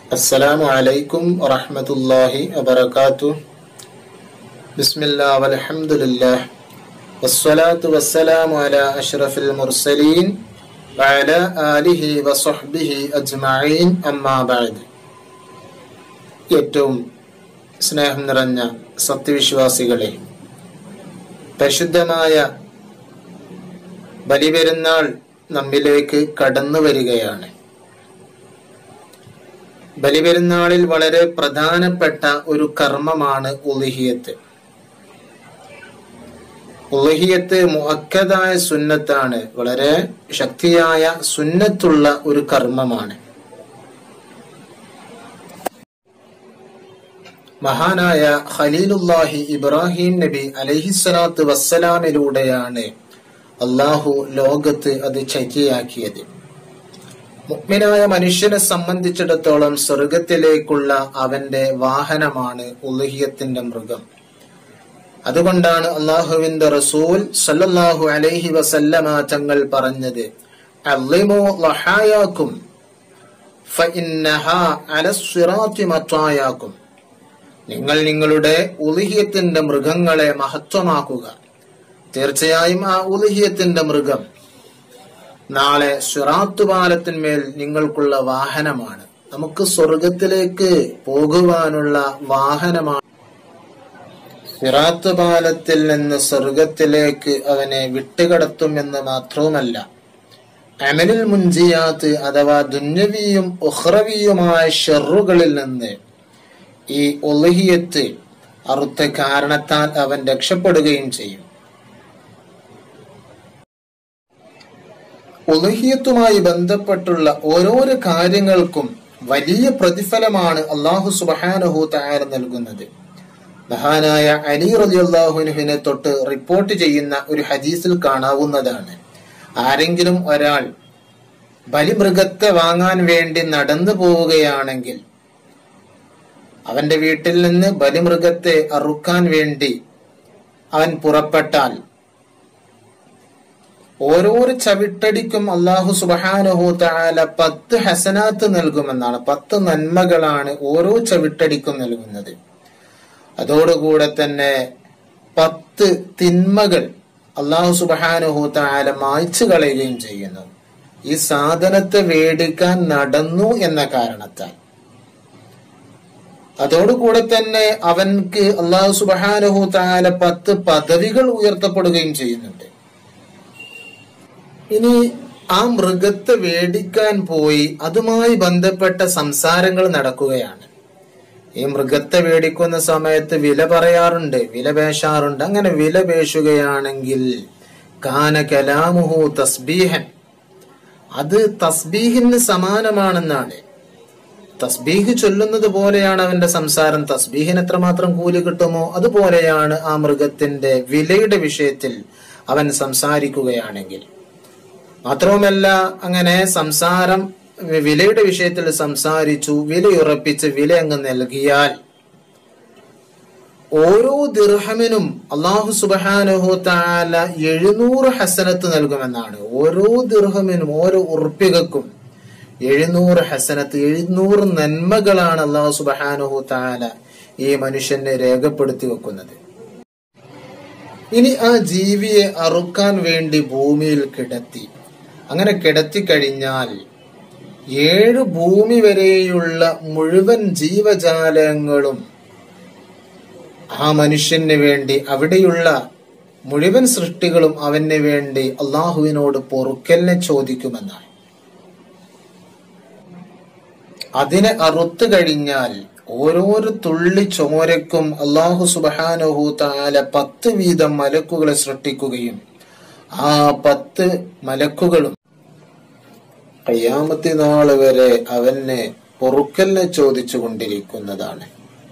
السلام عليكم ورحمة الله وبركاته بسم الله والحمد لله والصلاة والسلام على أشرف المرسلين وعلى آله وصحبه أجمعين أما بعد ഏറ്റവും സ്നേഹം നിറഞ്ഞ സത്യവിശ്വാസികളെ പരിശുദ്ധമായ ബലിപെരുന്നാൾ നമ്മിലേക്ക് കടന്നു വരികയാണ് ബലിപെരുന്നാളിൽ വളരെ പ്രധാനപ്പെട്ട ഒരു കർമ്മമാണ് ഉലുഹിയത്ത് ഉലുഹിയത്ത് മുഅക്കദായ സുന്നത്താണ് വളരെ ശക്തിയായ സുന്നത്തുള്ള ഒരു കർമ്മമാണ് മഹാനായ ഖലീലുല്ലാഹി ഇബ്രാഹിം നബി അലഹിസ്സലാത്ത് വസ്സലാമിലൂടെയാണ് അള്ളാഹു ലോകത്ത് അത് ചര്യയാക്കിയത് മുഗ്മിനായ മനുഷ്യനെ സംബന്ധിച്ചിടത്തോളം സ്വർഗത്തിലേക്കുള്ള അവന്റെ വാഹനമാണ് ഉലുഹിയത്തിന്റെ മൃഗം അതുകൊണ്ടാണ് അള്ളാഹുവിന്റെ റസൂൽ സല്ലല്ലാഹു അലൈഹി വസല്ലമ തങ്ങൾ പറഞ്ഞത് അള്ളിമു ലഹായാക്കും ഫഇന്നഹാ അലസ്സിറാത്തി മത്വായാക്കും നിങ്ങൾ നിങ്ങളുടെ ഉലുഹിയത്തിന്റെ മൃഗങ്ങളെ മഹത്വമാക്കുക തീർച്ചയായും ആ ഉലുഹിയത്തിന്റെ മൃഗം നാളെ സുറാത്തു പാലത്തിന്മേൽ നിങ്ങൾക്കുള്ള വാഹനമാണ് നമുക്ക് സ്വർഗത്തിലേക്ക് പോകുവാനുള്ള വാഹനമാണ് സിറാത്ത് പാലത്തിൽ നിന്ന് സ്വർഗത്തിലേക്ക് അവനെ വിട്ടുകടത്തുമെന്ന് മാത്രവുമല്ല അമലിൽ മുഞ്ചിയാത്ത് അഥവാ ദുന്യവിയും ഉഹ്റവിയുമായ ഷെറുകളിൽ നിന്ന് ഈ ഒലഹിയത്ത് അറുത്ത കാരണത്താൽ അവൻ രക്ഷപ്പെടുകയും ചെയ്യും ഉലഹിയത്തുമായി ബന്ധപ്പെട്ടുള്ള ഓരോരോ കാര്യങ്ങൾക്കും വലിയ പ്രതിഫലമാണ് അള്ളാഹു സുബാനഹു താര നൽകുന്നത് മഹാനായ അലി റലി അള്ളാഹുനുഹിനെ തൊട്ട് റിപ്പോർട്ട് ചെയ്യുന്ന ഒരു ഹദീസിൽ കാണാവുന്നതാണ് ആരെങ്കിലും ഒരാൾ ബലിമൃഗത്തെ വാങ്ങാൻ വേണ്ടി നടന്നു പോവുകയാണെങ്കിൽ അവന്റെ വീട്ടിൽ നിന്ന് ബലിമൃഗത്തെ അറുക്കാൻ വേണ്ടി അവൻ പുറപ്പെട്ടാൽ ഓരോരോ ചവിട്ടടിക്കും അള്ളാഹു സുബാനുഹു താല പത്ത് ഹസനാത്ത് നൽകുമെന്നാണ് പത്ത് നന്മകളാണ് ഓരോ ചവിട്ടടിക്കും നൽകുന്നത് അതോടുകൂടെ തന്നെ പത്ത് തിന്മകൾ അള്ളാഹു സുബാനുഹു താല മായ്ച്ചു കളയുകയും ചെയ്യുന്നു ഈ സാധനത്തെ വേടിക്കാൻ നടന്നു എന്ന കാരണത്താൽ അതോടുകൂടെ തന്നെ അവൻക്ക് അള്ളാഹു സുബാനുഹു താല പത്ത് പദവികൾ ഉയർത്തപ്പെടുകയും ചെയ്യുന്നുണ്ട് ഇനി ആ മൃഗത്തെ വേടിക്കാൻ പോയി അതുമായി ബന്ധപ്പെട്ട സംസാരങ്ങൾ നടക്കുകയാണ് ഈ മൃഗത്തെ വേടിക്കുന്ന സമയത്ത് വില പറയാറുണ്ട് വില പേശാറുണ്ട് അങ്ങനെ വില പേശുകയാണെങ്കിൽ കാന കലാമുഹു തസ്ബീഹൻ അത് തസ്ബീഹിന് സമാനമാണെന്നാണ് തസ്ബീഹ് ചൊല്ലുന്നത് പോലെയാണ് അവന്റെ സംസാരം തസ്ബീഹിന് എത്രമാത്രം കൂലി കിട്ടുമോ അതുപോലെയാണ് ആ മൃഗത്തിന്റെ വിലയുടെ വിഷയത്തിൽ അവൻ സംസാരിക്കുകയാണെങ്കിൽ മാത്രവുമല്ല അങ്ങനെ സംസാരം വിലയുടെ വിഷയത്തിൽ സംസാരിച്ചു വിലയുറപ്പിച്ച് വില അങ്ങ് നൽകിയാൽ ഓരോ ദിർഹമിനും അള്ളാഹു സുബാനുഹു താല എഴുന്നൂറ് ഹസനത്ത് നൽകുമെന്നാണ് ഓരോ ദിർഹമിനും ഓരോ ഉറുപ്പികക്കും എഴുന്നൂറ് ഹസനത്ത് എഴുന്നൂറ് നന്മകളാണ് അള്ളാഹു സുബാനുഹു താല ഈ മനുഷ്യനെ രേഖപ്പെടുത്തി വെക്കുന്നത് ഇനി ആ ജീവിയെ അറുക്കാൻ വേണ്ടി ഭൂമിയിൽ കിടത്തി അങ്ങനെ കിടത്തി കഴിഞ്ഞാൽ ഏഴ് ഭൂമി വരെയുള്ള മുഴുവൻ ജീവജാലങ്ങളും ആ മനുഷ്യന് വേണ്ടി അവിടെയുള്ള മുഴുവൻ സൃഷ്ടികളും അവന് വേണ്ടി അള്ളാഹുവിനോട് പൊറുക്കലിനെ ചോദിക്കുമെന്നാണ് അതിനെ അറുത്തു കഴിഞ്ഞാൽ ഓരോരോ തുള്ളി ചോരക്കും അള്ളാഹു സുബാനഹു താല പത്ത് വീതം മലക്കുകളെ സൃഷ്ടിക്കുകയും ആ പത്ത് മലക്കുകളും കയ്യാമത്തി നാള് വരെ അവനെ പൊറുക്കലിനെ ചോദിച്ചു കൊണ്ടിരിക്കുന്നതാണ്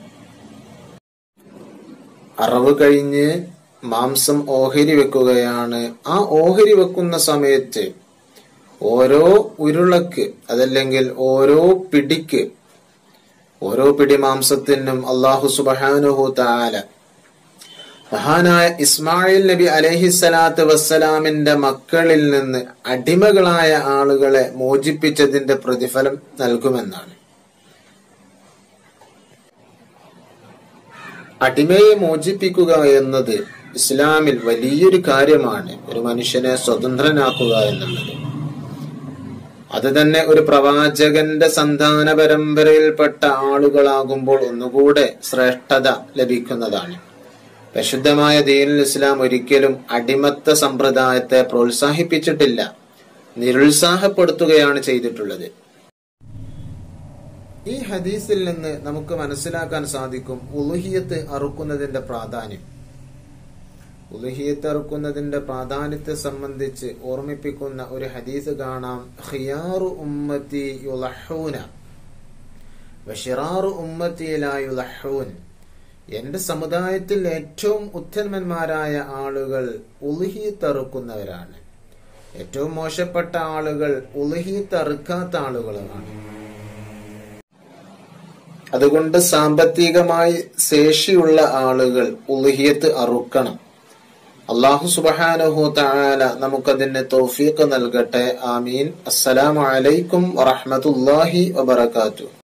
അറവ് കഴിഞ്ഞ് മാംസം ഓഹരി വെക്കുകയാണ് ആ ഓഹരി വെക്കുന്ന സമയത്ത് ഓരോ ഉരുളക്ക് അതല്ലെങ്കിൽ ഓരോ പിടിക്ക് ഓരോ പിടി മാംസത്തിനും അള്ളാഹു സുബാനുഹു താല മഹാനായ ഇസ്മായിൽ നബി അലഹിസലാത്ത് വസ്സലാമിന്റെ മക്കളിൽ നിന്ന് അടിമകളായ ആളുകളെ മോചിപ്പിച്ചതിന്റെ പ്രതിഫലം നൽകുമെന്നാണ് അടിമയെ മോചിപ്പിക്കുക എന്നത് ഇസ്ലാമിൽ വലിയൊരു കാര്യമാണ് ഒരു മനുഷ്യനെ സ്വതന്ത്രനാക്കുക എന്നുള്ളത് അത് തന്നെ ഒരു പ്രവാചകന്റെ സന്താന പരമ്പരയിൽപ്പെട്ട ആളുകളാകുമ്പോൾ ഒന്നുകൂടെ ശ്രേഷ്ഠത ലഭിക്കുന്നതാണ് പരിശുദ്ധമായ ദീനുൽ ഇസ്ലാം ഒരിക്കലും അടിമത്ത സമ്പ്രദായത്തെ പ്രോത്സാഹിപ്പിച്ചിട്ടില്ല നിരുത്സാഹപ്പെടുത്തുകയാണ് ചെയ്തിട്ടുള്ളത് ഈ ഹദീസിൽ നിന്ന് നമുക്ക് മനസ്സിലാക്കാൻ സാധിക്കും ഉലുഹിയത്ത് അറുക്കുന്നതിന്റെ പ്രാധാന്യം ഉലുഹിയത്ത് അറുക്കുന്നതിന്റെ പ്രാധാന്യത്തെ സംബന്ധിച്ച് ഓർമ്മിപ്പിക്കുന്ന ഒരു ഹദീസ് കാണാം ഖിയാറു ഉമ്മത്തി യുലഹൂന വഷിറാറു ഉമ്മത്തി ലാ യുലഹൂൻ എന്റെ സമുദായത്തിൽ ഏറ്റവും ഉത്തമന്മാരായ ആളുകൾ ഉലുഹിയത്ത് അറുക്കുന്നവരാണ് ഏറ്റവും മോശപ്പെട്ട ആളുകൾ ഉലുഹിയത്ത് അറുക്കാത്ത ആളുകളുമാണ് അതുകൊണ്ട് സാമ്പത്തികമായി ശേഷിയുള്ള ആളുകൾ ഉലുഹിയത്ത് അറുക്കണം അള്ളാഹു സുബഹാനഹു തആല നമുക്കതിന് തൗഫീഖ് നൽകട്ടെ ആമീൻ അസ്സലാമു അലൈക്കും വറഹ്മത്തുള്ളാഹി വബറകാതുഹു